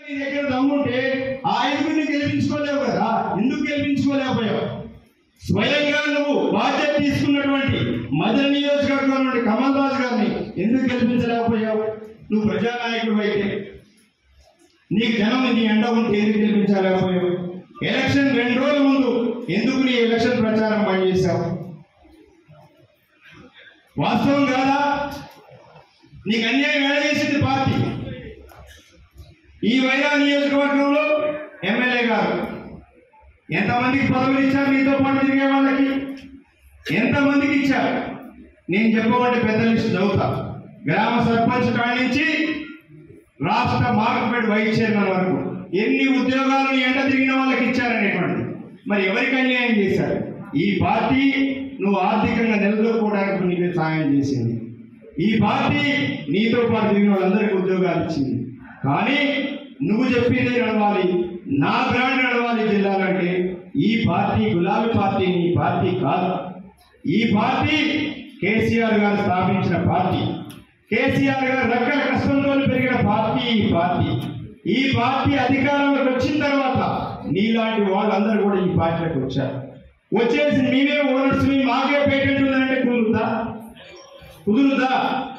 నీ దగ్గర దమ్ముంటే ఆ ఐదుగురిని గెలిపించుకోలేవు కదా ఎందుకు గెలిపించుకోలేకపోయావు స్వయంగా నువ్వు బాధ్యత తీసుకున్నటువంటి మదన నియోజకవర్గం నుండి కమల్ రాజు గారిని ఎందుకు గెలిపించలేకపోయావు నువ్వు ప్రజానాయకుడు అయితే నీకు జనం నీ ఎండ ఉంటే ఎందుకు గెలిపించలేకపోయావు ఎలక్షన్ రెండు రోజుల ముందు ఎందుకు నీ ఎలక్షన్ ప్రచారం పనిచేశావు వాస్తవం కాదా నీకు అన్యాయం ఎలా చేసింది పార్టీ ఈ వైరా నియోజకవర్గంలో ఎమ్మెల్యే గారు ఎంతమందికి పదవులు ఇచ్చారు నీతో పాటు తిరిగే వాళ్ళకి ఎంతమందికి ఇచ్చారు నేను చెప్పబట్టి పెద్ద లిస్టు చదువుతా గ్రామ సర్పంచ్ కాడి నుంచి రాష్ట్ర మార్కెట్ వైస్ చైర్మన్ వరకు ఎన్ని ఉద్యోగాలను ఎంట తిరిగిన వాళ్ళకి ఇచ్చారనేటువంటిది మరి ఎవరికి అన్యాయం చేశారు ఈ పార్టీ నువ్వు ఆర్థికంగా నిలదొక్కుకోవడానికి నీకు సాయం చేసింది ఈ పార్టీ నీతో పాటు తిరిగిన వాళ్ళందరికీ ఉద్యోగాలు ఇచ్చింది కానీ నువ్వు చెప్పిందే నడవాలి నా బ్రాండ్ నడవాలి జిల్లాలంటే ఈ పార్టీ గులాబీ పార్టీ నీ పార్టీ కాదు ఈ పార్టీ కేసీఆర్ గారు స్థాపించిన పార్టీ కేసీఆర్ గారు రెక్కల కష్టంతో పెరిగిన పార్టీ ఈ పార్టీ ఈ పార్టీ అధికారంలోకి వచ్చిన తర్వాత నీలాంటి వాళ్ళందరూ కూడా ఈ పార్టీలోకి వచ్చారు వచ్చేసి మేమే ఓనర్స్ మాకే పేటెంట్ ఉందంటే కుదురుతా కుదురుతా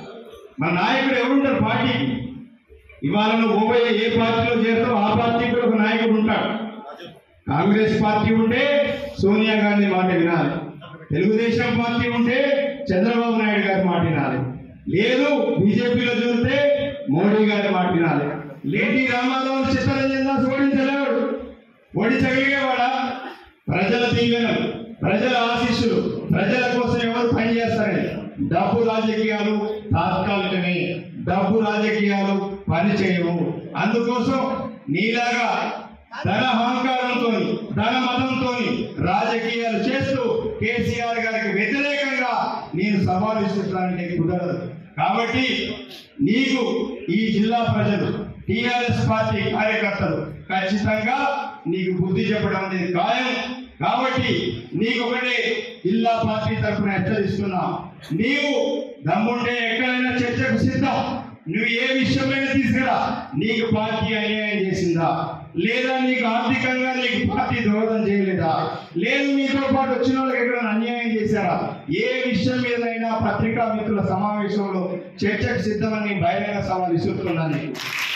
మన నాయకుడు ఎవరుంటారు పార్టీకి ఇవాళ నువ్వు పోయే ఏ పార్టీలో చేరుతావు ఆ పార్టీకి కూడా ఒక నాయకుడు ఉంటాడు కాంగ్రెస్ పార్టీ ఉంటే సోనియా గాంధీ మాట వినాలి తెలుగుదేశం పార్టీ ఉంటే చంద్రబాబు నాయుడు గారి మాట వినాలి లేదు బీజేపీలో చూస్తే మోడీ గారి మాట వినాలి లేటి రామారావు చిత్తరంజన్ దాస్ ఓడించలేవాడు ఓడించగలిగేవాడా ప్రజల దీవెనలు ప్రజల ఆశీస్సులు ప్రజల కోసం ఎవరు పనిచేస్తారని డబ్బు రాజకీయాలు తాత్కాలికమే డబ్బు రాజకీయాలు పనిచేయవు అందుకోసం నీలాగా ధన అహంకారంతో ధన మతంతో రాజకీయాలు చేస్తూ కేసీఆర్ గారికి వ్యతిరేకంగా నేను సవాలు ఇస్తున్నానంటే కుదరదు కాబట్టి నీకు ఈ జిల్లా ప్రజలు టిఆర్ఎస్ పార్టీ కార్యకర్తలు ఖచ్చితంగా నీకు బుద్ధి చెప్పడం అనేది ఖాయం కాబట్టి నీకు ఒకటే జిల్లా పార్టీ తరఫున హెచ్చరిస్తున్నా నీవు దమ్ముంటే ఎక్కడైనా చర్చకు సిద్ధం నువ్వు ఏ విషయమైనా తీసుకురా నీకు పార్టీ అన్యాయం చేసిందా లేదా నీకు ఆర్థికంగా నీకు పార్టీ దోహదం చేయలేదా లేదు మీతో పాటు వచ్చిన వాళ్ళకి ఎక్కడైనా అన్యాయం చేశారా ఏ విషయం మీదైనా పత్రికా మిత్రుల సమావేశంలో చర్చకు సిద్ధమని బహిరంగ సవాల్ ఇస్తున్నాను నీకు